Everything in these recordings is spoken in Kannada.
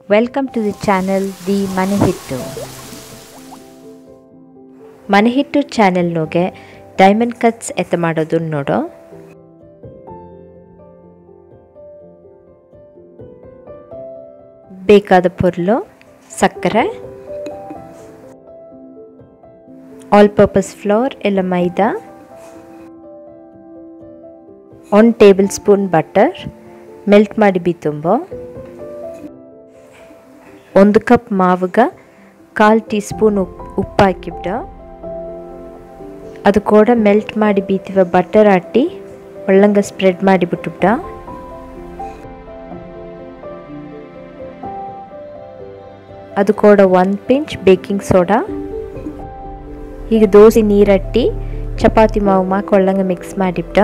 welcome to the channel the ಮನೆ ಹಿಟ್ಟು ಮನೆ ಹಿಟ್ಟು ಚಾನೆಲ್ನೋಗೆ ಡೈಮಂಡ್ ಕಟ್ಸ್ ಎತ್ತ ಮಾಡೋದು ನೋಡೋ ಬೇಕಾದ ಪೊರ್ಲು ಸಕ್ಕರೆ ಆಲ್ ಪರ್ಪಸ್ ಫ್ಲೋರ್ ಇಲ್ಲ maida one tablespoon butter melt ಮಾಡಿ ಬಿತ್ತುಂಬೋ ಒಂದು ಕಪ್ ಮಾವುಗ ಕಾಲು ಟೀ ಸ್ಪೂನ್ ಉಪ್ಪು ಉಪ್ಪು ಹಾಕಿಬಿಡ ಅದು ಕೂಡ ಮೆಲ್ಟ್ ಮಾಡಿ ಬೀತಿವ ಬಟರ್ ಹಾಟಿ ಒಳ್ಳಂಗ ಸ್ಪ್ರೆಡ್ ಮಾಡಿ ಬಿಟ್ಟುಬಿಡ ಅದು ಕೂಡ ಒಂದು ಪಿಂಚ್ ಬೇಕಿಂಗ್ ಸೋಡಾ ಈಗ ದೋಸೆ ನೀರಟ್ಟಿ ಚಪಾತಿ ಮಾವು ಮಾಕ ಒಳ್ಳಂಗ ಮಿಕ್ಸ್ ಮಾಡಿಬಿಟ್ಟ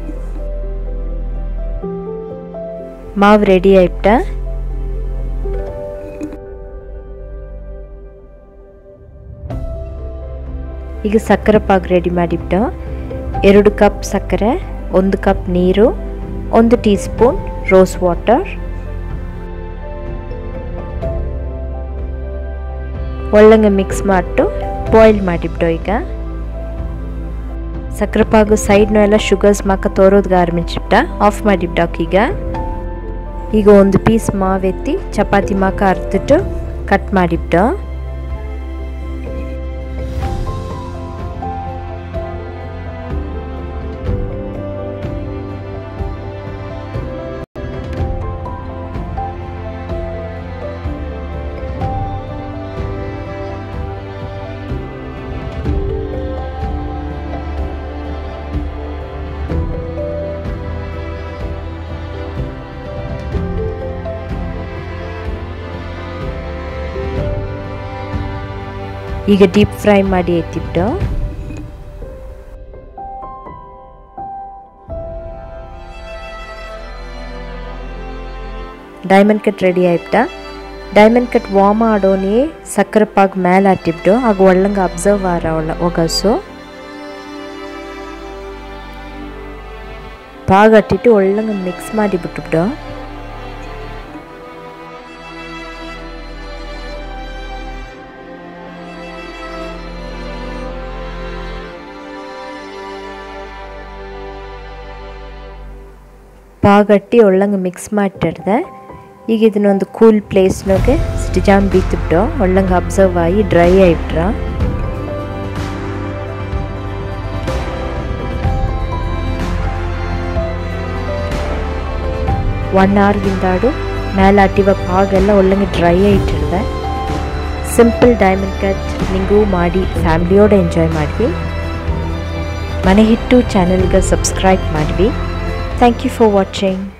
ಮಾವು ರೆಡಿ ಆಯ್ಬಿಟ್ಟ ಈಗ ಸಕ್ಕರೆ ಪಾಕ್ ರೆಡಿ ಮಾಡಿಬಿಟ್ಟು ಎರಡು ಕಪ್ ಸಕ್ಕರೆ ಒಂದು ಕಪ್ ನೀರು ಒಂದು ಟೀ ಸ್ಪೂನ್ ರೋಸ್ ವಾಟರ್ ಒಳ್ಳಂಗೆ ಮಿಕ್ಸ್ ಮಾಡಿಟ್ಟು ಬಾಯ್ಲ್ ಮಾಡಿಬಿಟ್ಟು ಈಗ ಸಕ್ಕರೆ ಪಾಗು ಸೈಡ್ನು ಎಲ್ಲ ಶುಗರ್ಸ್ ಮಾಕ ತೋರೋದ್ಗೆ ಆರಂಭಿಸಿಬಿಟ್ಟ ಆಫ್ ಮಾಡಿಬಿಟ್ಟಾಕ ಈಗ ಈಗ ಒಂದು ಪೀಸ್ ಮಾವೆತ್ತಿ ಚಪಾತಿ ಮಾಕ ಅರ್ತಿಟ್ಟು ಕಟ್ ಮಾಡಿಬಿಟ್ಟು ಈಗ ಡೀಪ್ ಫ್ರೈ ಮಾಡಿ ಎತ್ತಿಬಿಟ್ಟು ಡೈಮಂಡ್ ಕಟ್ ರೆಡಿ ಆಯ್ತಾ ಡೈಮಂಡ್ ಕಟ್ ವಾರ್ಮ್ ಆಡೋನಿ ಸಕ್ಕರೆ ಪಾಗ್ ಮೇಲೆ ಹಾಕಿಬಿಟ್ಟು ಆಗ ಒಳ್ಳಂಗ ಅಬ್ಸರ್ವ್ ಆರ ಒಳ್ಳ ಒಗಸು ಪಾಗ್ ಹಟ್ಟಿಟ್ಟು ಒಳ್ಳಂಗ ಮಿಕ್ಸ್ ಮಾಡಿ ಬಿಟ್ಟುಬಿಟ್ಟು ಪಾಗಟ್ಟಿ ಒಳ್ಳಂಗೆ ಮಿಕ್ಸ್ ಮಾಡಿಟ್ಟಿರ್ದೆ ಈಗ ಇದನ್ನೊಂದು ಕೂಲ್ ಪ್ಲೇಸ್ನಾಗೆ ಸ್ಟಿಜಾನ್ ಬೀತಿಬಿಟ್ಟು ಒಳ್ಳಂಗೆ ಅಬ್ಸರ್ವ್ ಆಗಿ ಡ್ರೈ ಆಯಿಬಿಟ್ರ ಒನ್ ಅವರ್ಗಿಂದಾಡು ಮೇಲೆ ಅಟ್ಟಿವ ಪಾಗೆಲ್ಲ ಒಳ್ಳಂಗೆ ಡ್ರೈ ಆಯಿಟ್ಟಿರ್ದೆ ಸಿಂಪಲ್ ಡೈಮಂಡ್ ಕಟ್ ನಿಂಗೂ ಮಾಡಿ ಫ್ಯಾಮಿಲಿಯೋടെ ಎಂಜಾಯ್ ಮಾಡಿವಿ ಮನೆ ಹಿಟ್ಟು ಚಾನೆಲ್ಗೆ ಸಬ್ಸ್ಕ್ರೈಬ್ ಮಾಡಿವಿ ಥ್ಯಾಂಕ್ ಯು ಫಾರ್ ವಾಚಿಂಗ್